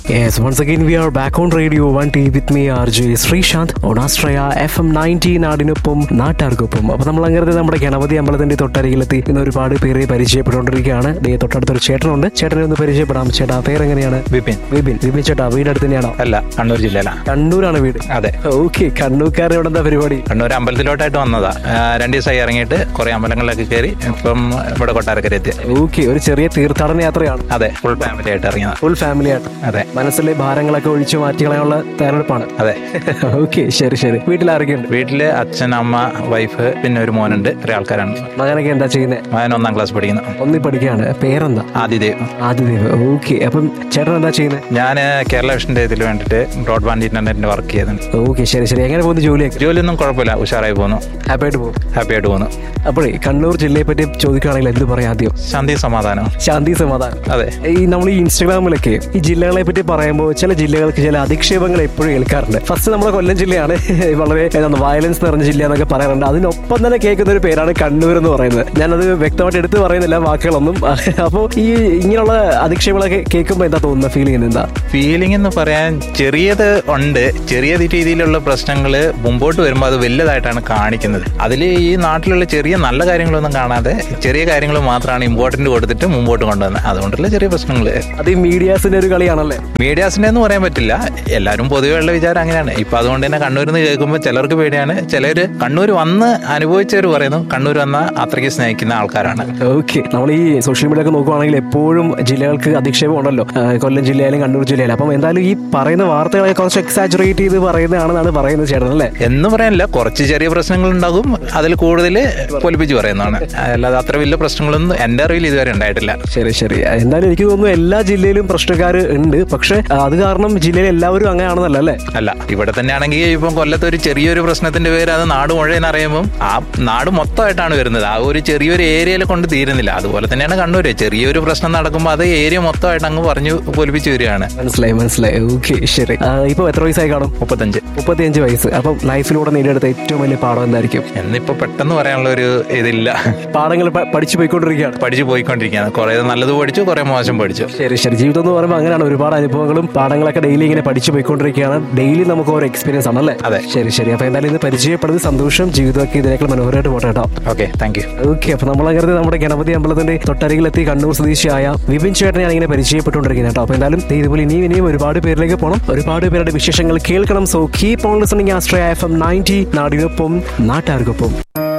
Yes, once again we are back on Radio 1T with me RJ Sreesanth on Astraya FM 90 നാടിനൊപ്പം നാട്ടാർക്കൊപ്പം അപ്പൊ നമ്മൾ അങ്ങനെ നമ്മുടെ ഗണപതി അമ്പലത്തിന്റെ തൊട്ടരികിലെത്തി ഇന്ന് ഒരുപാട് പേരെ പരിചയപ്പെട്ടുകൊണ്ടിരിക്കുകയാണ് ദേ തൊട്ടടുത്തൊരു ചേട്ടനുണ്ട് ചേട്ടനെ ഒന്ന് പരിചയപ്പെടാം ചേട്ടാ പേരെങ്ങനെയാണ് വിപിൻ വിപിൻ വിപിൻ ചേട്ടാ വീട് അടുത്ത് തന്നെയാണോ അല്ല കണ്ണൂർ ജില്ലയിലാണ് കണ്ണൂരാണ് വീട് അതെ ഓക്കെ കണ്ണൂർക്കാരുടെ ഇവിടെ എന്താ പരിപാടി കണ്ണൂർ അമ്പലത്തിലോട്ടായിട്ട് വന്നതാ ആ, രണ്ട് ദിവസമായി ഇറങ്ങിയിട്ട് കുറെ അമ്പലങ്ങളിലൊക്കെ കയറി ഇപ്പം ഇവിടെ കൊട്ടാരക്കര എത്തി ഓക്കെ ഒരു ചെറിയ തീർത്ഥാടന യാത്രയാണ് അതെ ഫുൾ ഫാമിലി ആയിട്ട് ഇറങ്ങിയതാ ഫുൾ ഫാമിലി ആയിട്ട് അതെ മനസ്സിലെ ഭാരങ്ങളൊക്കെ ഒഴിച്ചു മാറ്റി കളയാനുള്ള തയ്യാറെടുപ്പാണ് അതെ ഓക്കെ ശരി ശരി വീട്ടിൽ ആരൊക്കെയുണ്ട് വീട്ടില് അച്ഛൻ അമ്മ വൈഫ് പിന്നെ ഒരു മോനുണ്ട് ഇത്രയും ആൾക്കാരാണ് മകനൊക്കെ എന്താ ചെയ്യുന്നത് മകൻ ഒന്നാം ക്ലാസ് പഠിക്കുന്നു ഒന്നി പഠിക്കുകയാണ് പേരെന്താ ആദിദേവ് ആദിദേവ് ഓക്കെ അപ്പം ചേട്ടൻ എന്താ ചെയ്യുന്നത് ഞാൻ കേരള വിഷന്റെ ഇതിൽ വേണ്ടിയിട്ട് ബ്രോഡ്ബാൻഡ് ഇന്റർനെറ്റിന്റെ വർക്ക് ചെയ്യുന്നുണ്ട് ഓക്കെ ശരി ശരി എങ്ങനെ പോകുന്നു ജോലിയൊക്കെ ജോലിയൊന്നും കുഴപ്പമില്ല ഉഷാറായി പോകുന്നു ഹാപ്പി ആയിട്ട് പോകും ഹാപ്പി ആയിട്ട് പോകുന്നു അപ്പോഴേ കണ്ണൂർ ജില്ലയെ പറ്റി ചോദിക്കുകയാണെങ്കിൽ എന്ത് പറയാം ആദ്യം ശാന്തി സമാധാനം ശാന്തി സമാധാനം അതെ ഈ നമ്മൾ ഈ ഇൻസ്റ്റാഗ്രാമിലൊക്കെ ഈ ജില്ലകളെ പറ്റി പറയുമ്പോൾ ചില ജില്ലകൾക്ക് ചില അധിക്ഷേപങ്ങൾ എപ്പോഴും കേൾക്കാറുണ്ട് ഫസ്റ്റ് നമ്മുടെ കൊല്ലം ജില്ലയാണ് വളരെ എന്താണ് വയലൻസ് നിറഞ്ഞ ജില്ല എന്നൊക്കെ പറയാറുണ്ട് അതിനൊപ്പം തന്നെ കേൾക്കുന്ന ഒരു പേരാണ് കണ്ണൂർ എന്ന് പറയുന്നത് ഞാനത് വ്യക്തമായിട്ട് എടുത്ത് പറയുന്നില്ല വാക്കുകളൊന്നും അപ്പോൾ ഈ ഇങ്ങനെയുള്ള അധിക്ഷേപങ്ങളൊക്കെ കേൾക്കുമ്പോൾ എന്താ തോന്നുന്നത് ഫീൽ ചെയ്യുന്നത് എന്താ ഫീലിംഗ് എന്ന് പറയാൻ ചെറിയത് ഉണ്ട് ചെറിയ രീതിയിലുള്ള പ്രശ്നങ്ങൾ മുമ്പോട്ട് വരുമ്പോൾ അത് വലുതായിട്ടാണ് കാണിക്കുന്നത് അതിൽ ഈ നാട്ടിലുള്ള ചെറിയ നല്ല കാര്യങ്ങളൊന്നും കാണാതെ ചെറിയ കാര്യങ്ങൾ മാത്രമാണ് ഇമ്പോർട്ടന്റ് കൊടുത്തിട്ട് മുമ്പോട്ട് കൊണ്ടുവന്നത് അതുകൊണ്ടുള്ള ചെറിയ പ്രശ്നങ്ങൾ അത് ഈ മീഡിയാസിന്റെ ഒരു കളിയാണല്ലേ മീഡിയാസിന്റെ എന്ന് പറയാൻ പറ്റില്ല എല്ലാവരും പൊതുവെ ഉള്ള വിചാരം അങ്ങനെയാണ് ഇപ്പൊ അതുകൊണ്ട് തന്നെ കണ്ണൂരിൽ നിന്ന് കേൾക്കുമ്പോൾ ചിലർക്ക് പേടിയാണ് ചിലര് കണ്ണൂർ വന്ന് അനുഭവിച്ചവർ പറയുന്നു കണ്ണൂർ വന്ന അത്രയ്ക്ക് സ്നേഹിക്കുന്ന ആൾക്കാരാണ് ഓക്കെ നമ്മൾ ഈ സോഷ്യൽ മീഡിയ ഒക്കെ നോക്കുവാണെങ്കിൽ എപ്പോഴും ജില്ലകൾക്ക് അധിക്ഷേപം ഉണ്ടല്ലോ ആ, കൊല്ലം ജില്ലയിലും കണ്ണൂർ ജില്ലയിലും അപ്പം എന്തായാലും ഈ പറയുന്ന വാർത്തകളെ കുറച്ച് എക്സാജുറേറ്റ് ചെയ്ത് പറയുന്നതാണെന്നാണ് പറയുന്നത് ചേട്ടൻ അല്ലേ എന്ന് പറയാനില്ല കുറച്ച് ചെറിയ പ്രശ്നങ്ങൾ ഉണ്ടാകും അതിൽ കൂടുതൽ പൊലിപ്പിച്ച് പറയുന്നതാണ് അല്ലാതെ അത്ര വലിയ പ്രശ്നങ്ങളൊന്നും എന്റെ അറിവിൽ ഇതുവരെ ഉണ്ടായിട്ടില്ല ശരി ശരി എന്തായാലും എനിക്ക് തോന്നുന്നു എല്ലാ ജില്ലയിലും പ്രശ്നക്കാർ ഉണ്ട് പക്ഷെ അത് കാരണം ജില്ലയിൽ എല്ലാവരും അങ്ങനെയാണെന്നല്ല അല്ലേ അല്ല ഇവിടെ തന്നെ ആണെങ്കിൽ ഇപ്പം കൊല്ലത്ത് ഒരു ചെറിയൊരു പ്രശ്നത്തിന്റെ പേര് അത് നാട് മുഴുവൻ അറിയുമ്പോൾ ആ നാട് മൊത്തമായിട്ടാണ് വരുന്നത് ആ ഒരു ചെറിയൊരു ഏരിയയിൽ കൊണ്ട് തീരുന്നില്ല അതുപോലെ തന്നെയാണ് കണ്ണൂര് ചെറിയൊരു പ്രശ്നം നടക്കുമ്പോൾ അത് ഏരിയ മൊത്തമായിട്ട് അങ്ങ് പറഞ്ഞു പൊലിപ്പിച്ച് വരികയാണ് മനസ്സിലായി മനസ്സിലായി ഓക്കെ ശരി ആ, ഇപ്പൊ എത്ര വയസ്സായി കാണും മുപ്പത്തഞ്ച് മുപ്പത്തിയഞ്ച് വയസ്സ് അപ്പം ലൈഫിലൂടെ നേടിയെടുത്ത ഏറ്റവും വലിയ പാഠം എന്തായിരിക്കും എന്നിപ്പോ പെട്ടെന്ന് പറയാനുള്ള ഒരു ഇതില്ല പാഠങ്ങൾ പ- പഠിച്ചു പോയിക്കൊണ്ടിരിക്കുകയാണ് പഠിച്ചു പോയിക്കൊണ്ടിരിക്കുകയാണ് കുറെ നല്ലത് പഠിച്ചു കുറെ മോശം പഠിച്ചു ശരി ശരി ജീവിതം എന്ന് പറയുമ്പോൾ അങ്ങനെയാണ് ഒരുപാട് അനുഭവങ്ങളും പാഠങ്ങളൊക്കെ ഡെയിലി ഇങ്ങനെ പഠിച്ചു പോയിക്കൊണ്ടിരിക്കുകയാണ് ഡെയിലി നമുക്ക് ഓരോ എക്സ്പീരിയൻസ് ആണല്ലേ അതെ. ശരി ശരി അപ്പൊ എന്തായാലും ഇത് പരിചയപ്പെടുന്നത് സന്തോഷം ജീവിതമൊക്കെ ഇതിനേക്കാൾ മനോഹരമായിട്ട് പോട്ടെ കേട്ടോ ഓക്കെ താങ്ക് യു ഓക്കെ അപ്പൊ നമ്മളങ്ങനെ നമ്മുടെ ഗണപതി അമ്പലത്തിന്റെ തൊട്ടരികിലെത്തി കണ്ണൂർ സ്വദേശിയായ വിപിൻ ചേട്ടനെ ഇങ്ങനെ പരിചയപ്പെട്ടുകൊണ്ടിരിക്കുന്നത് കേട്ടോ അപ്പൊ എന്തായാലും ദേ ഇതുപോലെ ഇനിയും ഇനിയും ഒരുപാട് പേരിലേക്ക് പോകണം ഒരുപാട് പേരുടെ വിശേഷങ്ങൾ കേൾക്കണം so keep on listening Ashraya F M ninety നാടിനൊപ്പം നാട്ടുകാർക്കൊപ്പം